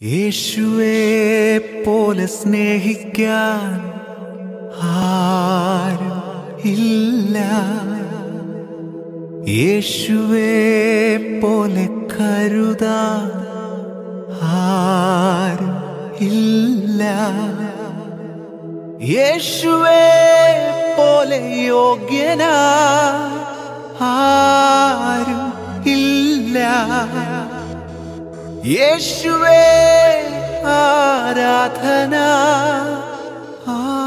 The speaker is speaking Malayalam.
യേശുവെ പോലെ സ്നേഹിക്കാൻ ആരും ഇല്ല യേശുവെ പോലെ കരുതാൻ ആരും ഇല്ല യേശുവെ പോലെ യോഗ്യനാ ആരും ഇല്ല യേശുവേ ആരാധന